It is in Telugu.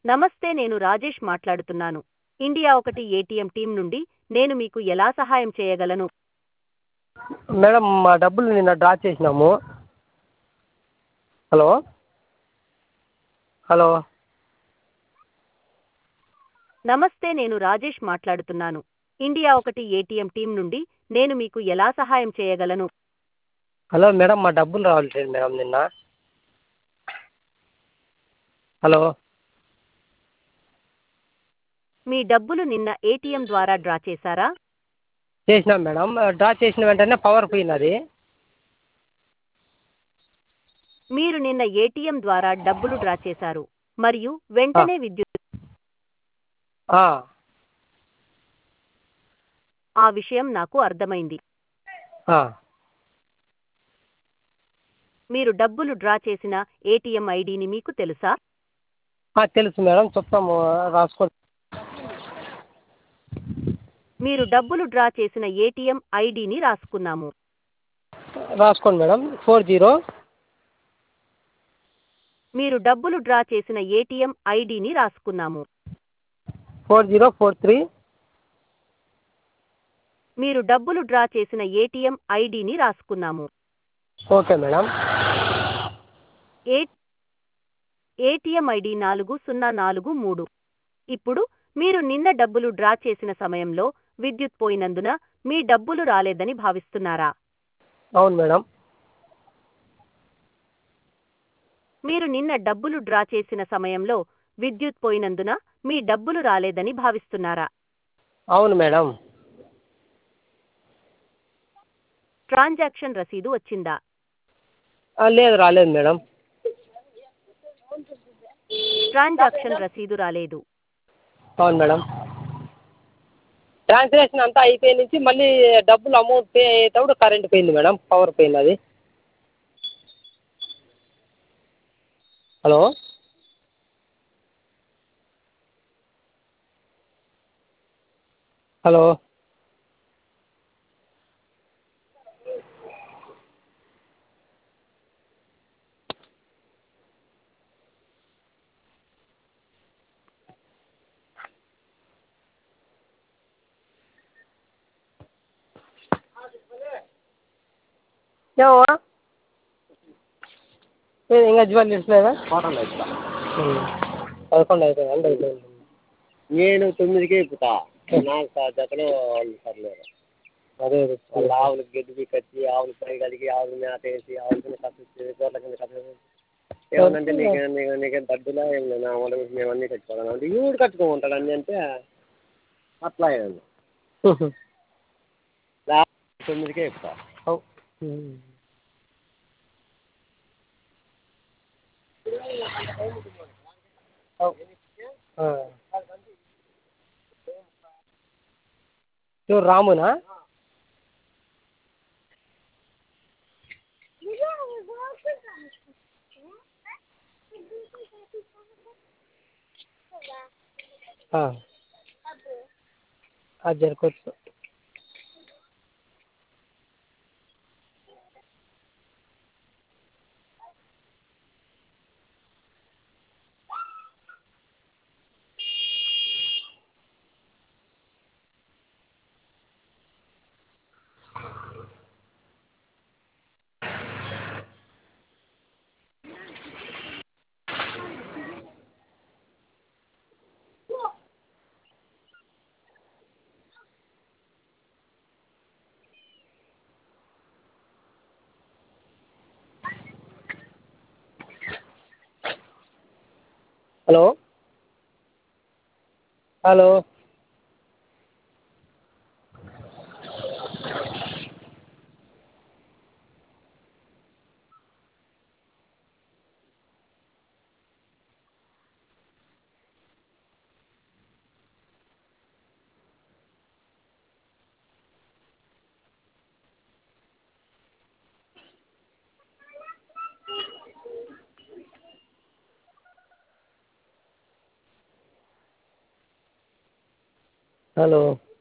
నమస్తే నేను రాజేష్ మాట్లాడుతున్నాను ఇండియా ఒకటి ఏటీఎం టీం నుండి నేను మీకు ఎలా సహాయం చేయగలను మేడం మా డబ్బులు నిన్న డ్రా చేసినాము హలో హలో నమస్తే నేను రాజేష్ మాట్లాడుతున్నాను ఇండియా ఒకటి ఏటీఎం టీం నుండి నేను మీకు ఎలా సహాయం చేయగలను హలో మేడం మా డబ్బులు రావట్లేదు మేడం నిన్న హలో మీ డబ్బులు నిన్న ఏటీఎం ద్వారా డ్రా చేశారా చేసినాం మేడం డ్రా చేసిన వెంటనే పవర్ పోయినది మీరు నిన్న ఏటీఎం ద్వారా డబ్బులు డ్రా చేశారు మరియు వెంటనే విద్యుత్ ఆ, ఆ విషయం నాకు అర్థమైంది ఆ. మీరు డబ్బులు డ్రా చేసిన ఏటీఎం ఐడిని మీకు తెలుసా ఆ, తెలుసు మేడం చెప్తాము రాసుకో మీరు డబ్బులు డ్రా చేసిన ఏటీఎం ఐడిని రాసుకున్నాము రాసుకోండి మేడం ఫోర్ జీరో మీరు డబ్బులు డ్రా చేసిన ఏటీఎం ఐడిని రాసుకున్నాము ఫోర్ జీరో ఫోర్ త్రీ మీరు డబ్బులు డ్రా చేసిన ఏటీఎం ఐడిని రాసుకున్నాము ఓకే మేడం ఏ ఏటీఎం ఐడి నాలుగు సున్నా నాలుగు మూడు ఇప్పుడు మీరు నిన్న డబ్బులు డ్రా చేసిన సమయంలో విద్యుత్ పోయినందున మీ డబ్బులు రాలేదని భావిస్తున్నారా అవును మేడం మీరు నిన్న డబ్బులు డ్రా చేసిన సమయంలో విద్యుత్ పోయినందున మీ డబ్బులు రాలేదని భావిస్తున్నారా అవును మేడం ట్రాన్సాక్షన్ రసీదు వచ్చిందా ఆ, లేదు రాలేదు మేడం ట్రాన్సాక్షన్ రసీదు రాలేదు అవును మేడం ట్రాన్సాక్షన్ అంతా అయిపోయి నుంచి మళ్ళీ డబ్బులు అమౌంట్ పే అయ్యేటప్పుడు కరెంట్ పోయింది మేడం పవర్ పోయింది అది హలో హలో ఏమమ్మా ఏది ఇంకా జ్యువెల్ ఇట్లేదా పదకొండు అయిపోయింది అండి అయిపోయింది నేను తొమ్మిదికే ఎక్కుతా నాకు స- జతలో వాళ్ళు సర్లేరు అదే అదే వాళ్ళ ఆవులకి గడ్డి కట్టి ఆవులు పై కడిగి ఆవులు మేత వేసి ఆవుల కింద కట్టించి గొర్రెల కింద కట్టేసి ఏమన్నంటే నీకు నీకు నీకేం డబ్బులా ఏం లేదు నా వాళ్ళ మేము అన్నీ కట్టుకోవాలి అంటే ఈవిడ కట్టుకోమంటాడు అన్నీ అంటే అట్లా అయ్యింది తొమ్మిదికే ఎక్కుతా అవు అవు ఎవరు రామునా అది జరుకోవచ్చు హలో హలో హలో